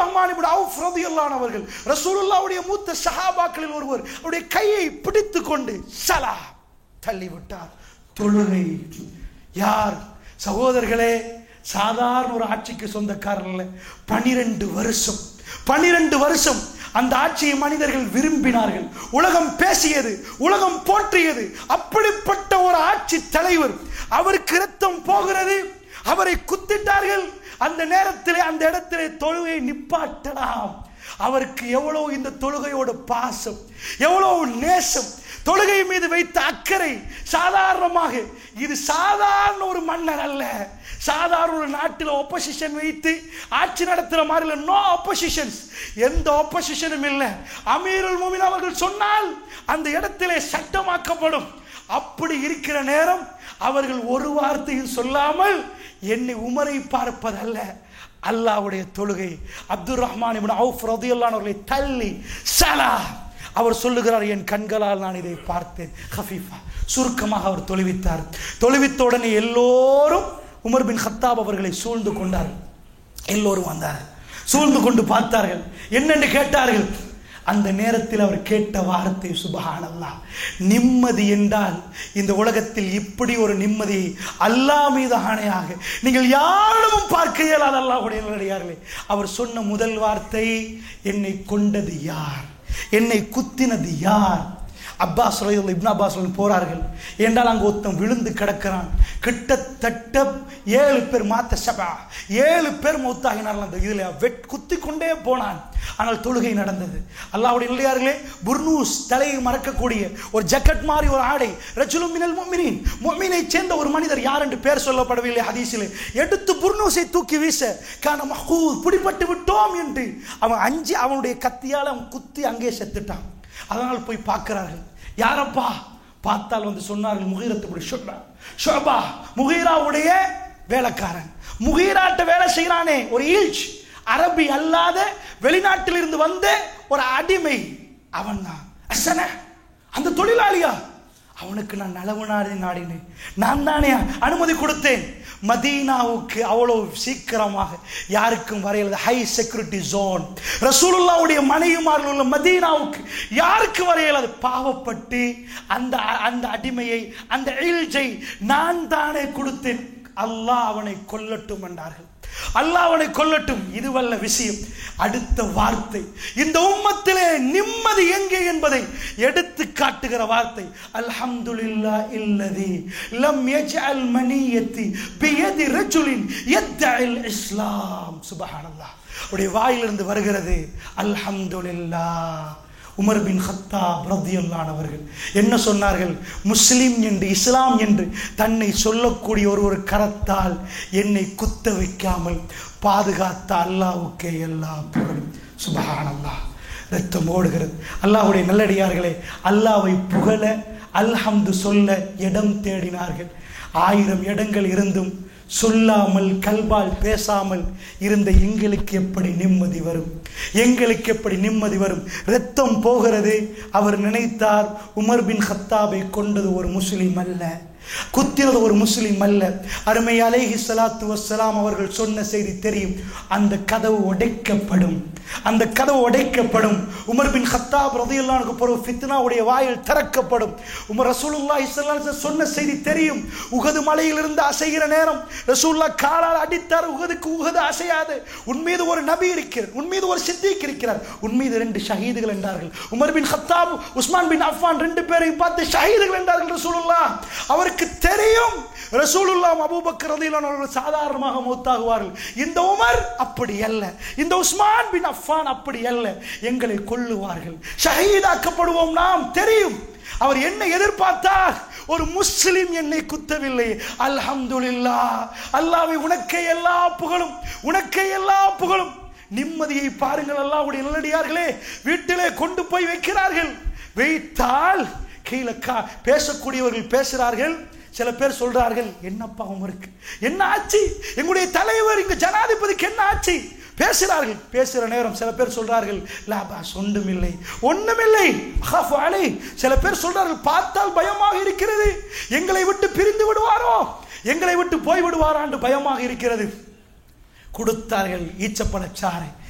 ரஹ்மான் இப்னு Auf ரலியல்லாஹு அவர்கள் ரசூலுல்லாஹ்வுடைய மூத்த சஹாபாக்களில் ஒருவர் அவருடைய கையை பிடித்து கொண்டு சலா தள்ளிவிட்டார் தொழுகை யார் சகோதரர்களே சாதாரண ஒரு ஆட்சிக்கு சொந்தக்காரர் அல்ல பனிரெண்டு வருஷம் பனிரெண்டு வருஷம் அந்த ஆட்சியை மனிதர்கள் விரும்பினார்கள் உலகம் பேசியது உலகம் போற்றியது அப்படிப்பட்ட ஒரு ஆட்சி தலைவர் அவருக்கு ரத்தம் போகிறது அவரை குத்திட்டார்கள் அந்த நேரத்திலே அந்த இடத்திலே தொழுகை நிப்பாட்டலாம் அவருக்கு எவ்வளவு இந்த தொழுகையோட பாசம் எவ்வளவு நேசம் தொழுகை மீது வைத்த அக்கறை சாதாரணமாக இது சாதாரண ஒரு மன்னர் அல்ல சாதாரண ஒரு நாட்டில் ஒப்போசிஷன் வைத்து ஆட்சி நடத்துற மாதிரி இல்லை நோ ஒப்போசிஷன்ஸ் எந்த ஒப்போசிஷனும் இல்லை அமீருல் முமின் அவர்கள் சொன்னால் அந்த இடத்திலே சட்டமாக்கப்படும் அப்படி இருக்கிற நேரம் அவர்கள் ஒரு வார்த்தையும் சொல்லாமல் என்னை உமரை பார்ப்பதல்ல அல்லாஹ்வுடைய தொழுகை அப்துல் ரஹ்மான் இப்னு அவுஃப் ரதியல்லாஹு அவர்களை தள்ளி சலா அவர் சொல்லுகிறார் என் கண்களால் நான் இதை பார்த்தேன் ஹஃபீஃபா சுருக்கமாக அவர் தொழுவித்தார் தொழுவித்த உடனே எல்லோரும் உமர் பின் ஹத்தாப் அவர்களை சூழ்ந்து கொண்டார்கள் எல்லோரும் வந்தார்கள் சூழ்ந்து கொண்டு பார்த்தார்கள் என்னென்று கேட்டார்கள் அந்த நேரத்தில் அவர் கேட்ட வார்த்தை சுபஹானல்லாஹ் நிம்மதி என்றால் இந்த உலகத்தில் இப்படி ஒரு நிம்மதியை அல்லாஹ் மீது ஆணையாக நீங்கள் யாரிடமும் பார்க்க இயலாத அல்லாஹ்வுடைய நல்லடியார்களே அவர் சொன்ன முதல் வார்த்தை என்னை கொண்டது யார் என்னை குத்தினது யார் அப்பாஸ் ரலியல்லாஹு இப்னு அப்பாஸ் ரலியல்லாஹு போறார்கள் என்றால் அங்கே ஒருத்தன் விழுந்து கிடக்கிறான் கிட்டத்தட்ட ஏழு பேர் மாத்த சபா ஏழு பேர் மௌத்தாகினார்கள் அந்த இதில் வெட் குத்தி கொண்டே போனான் ஆனால் தொழுகை நடந்தது அல்லாஹ்வுடைய நிலையார்களே புர்னூஸ் தலையை மறக்கக்கூடிய ஒரு ஜக்கெட் மாதிரி ஒரு ஆடை ரஜுலும் மினல் முஃமினீன் முஃமினை சேர்ந்த ஒரு மனிதர் யார் என்று பேர் சொல்லப்படவில்லை ஹதீஸில் எடுத்து புர்னூஸை தூக்கி வீச கான மஹூத் பிடிபட்டு விட்டோம் என்று அவன் அஞ்சு அவனுடைய கத்தியால் அவன் குத்தி அங்கே செத்துட்டான் அதனால் போய் பார்க்கிறார்கள் யாரப்பா பார்த்தால் வந்து சொன்னார்கள் முகீரத்துடைய ஷொபா ஷோபா முகீராவுடைய வேலைக்காரன் முகீராட்ட வேலை செய்கிறானே ஒரு ஈழ்ச் அரபி அல்லாத வெளிநாட்டில் இருந்து வந்த ஒரு அடிமை அவன் தான் அசன அந்த தொழிலாளியா அவனுக்கு நான் நலவு நாடி நாடினேன் நான் தானே அனுமதி கொடுத்தேன் மதீனாவுக்கு அவ்வளவு சீக்கிரமாக யாருக்கும் வரையல ஹை செக்யூரிட்டி ஜோன் ரசூலுல்லாவுடைய மனைவிமார்கள் உள்ள மதீனாவுக்கு யாருக்கு வரையலாது பாவப்பட்டு அந்த அந்த அடிமையை அந்த இல்ஜை நான் தானே கொடுத்தேன் அல்லாஹ் அவனை கொல்லட்டும் என்றார்கள் அல்லாஹ் அவனை கொல்லட்டும் இதுவல்ல விஷயம் அடுத்த வார்த்தை இந்த உம்மத்திலே நிம்மதி எங்கே என்பதை எடுத்து காட்டுகிற வார்த்தை அல்ஹம்துலில்லா இல்லதி லம் யஜ்அல் மனியத்தி பியதி ரஜுலின் யத்தஇல் இஸ்லாம் சுப்ஹானல்லாஹ் உடைய வாயிலிருந்து வருகிறது அல்ஹம்துலில்லாஹ் உமர் பின் ஹத்தாப் ரத்தியல்லானவர்கள் என்ன சொன்னார்கள் முஸ்லிம் என்று இஸ்லாம் என்று தன்னை சொல்லக்கூடிய ஒரு ஒரு கரத்தால் என்னை குத்த வைக்காமல் பாதுகாத்த அல்லாவுக்கே எல்லா புகழும் சுபஹானல்லாஹ் ரத்தம் ஓடுகிறது அல்லாஹ்வுடைய நல்லடியார்களே அல்லாவை புகழ அல்ஹம்து சொல்ல இடம் தேடினார்கள் ஆயிரம் இடங்கள் இருந்தும் சொல்லாமல் கல்பால் பேசாமல் இருந்த எங்களுக்கு எப்படி நிம்மதி வரும் எங்களுக்கு எப்படி நிம்மதி வரும் ரத்தம் போகிறது அவர் நினைத்தார் உமர் பின் ஹத்தாபை கொண்டது ஒரு முஸ்லிம் அல்ல குத்தினது ஒரு முஸ்லிம் அல்ல அருமை அலைஹி ஸலாத்து வஸ்ஸலாம் அவர்கள் சொன்ன செய்தி தெரியும் அந்த கதவு உடைக்கப்படும் அந்த கதவு உடைக்கப்படும் உமர் பின் ஹத்தாப் ரதியல்லானுக்கு பிறகு ஃபித்னாவுடைய வாயில் திறக்கப்படும் உமர் ரசூலுல்லாஹி ஸல்லல்லாஹு அலைஹி வஸல்லம் சொன்ன செய்தி தெரியும் உகது மலையிலிருந்து அசைகிற நேரம் ரசூல்லா காலால் அடித்தார் உகதுக்கு உகது அசையாது உன் மீது ஒரு நபி இருக்கிறார் உன் மீது ஒரு சித்திக் இருக்கிறார் உன் மீது ரெண்டு ஷஹீதுகள் என்றார்கள் Umar bin Khattab Usman bin Affan ரெண்டு பேரையும் பார்த்து ஷஹீதுகள் என்றார்கள் ரசூலுல்லா அவருக்கு தெரியும் ரசூலுல்லா அபூபக்கர் ரலியல்லாஹு அவர்கள் சாதாரணமாக மௌத்தாகுவார்கள் இந்த உமர் அப்படி அல்ல இந்த உஸ்மான் பின் அஃபான் அப்படி அல்ல எங்களை கொல்லுவார்கள் ஷஹீதாக்கப்படுவோம் நாம் தெரியும் அவர் என்ன எதிர்பார்த்தார் ஒரு முஸ்லிம் என்னை குத்தவில்லை அல்ஹம்துலில்லா அல்லாஹ்வை உனக்கே எல்லா புகழும் உனக்கே எல்லா புகழும் நிம்மதியை பாருங்கள் அல்லாஹ்வுடைய நல்லடியார்களே வீட்டிலே கொண்டு போய் வைக்கிறார்கள் வைத்தால் கீழே கா பேசக்கூடியவர்கள் பேசுகிறார்கள் சில பேர் சொல்றார்கள் என்னப்பா உமருக்கு என்ன ஆச்சு எங்களுடைய தலைவர் இங்க ஜனாதிபதிக்கு என்ன ஆச்சு பேசுகிறார்கள் பேசுகிற நேரம் சில பேர் சொல்றார்கள் லாபாஸ் ஒன்றுமில்லை ஒண்ணுமில்லை அஹாஃபு அலை சில பேர் சொல்றார்கள் பார்த்தால் பயமாக இருக்கிறது எங்களை விட்டு பிரிந்து விடுவாரோ எங்களை விட்டு போய் விடுவாரான்னு பயமாக இருக்கிறது கொடுத்தார்கள் ஈச்சப்பழச்சாறை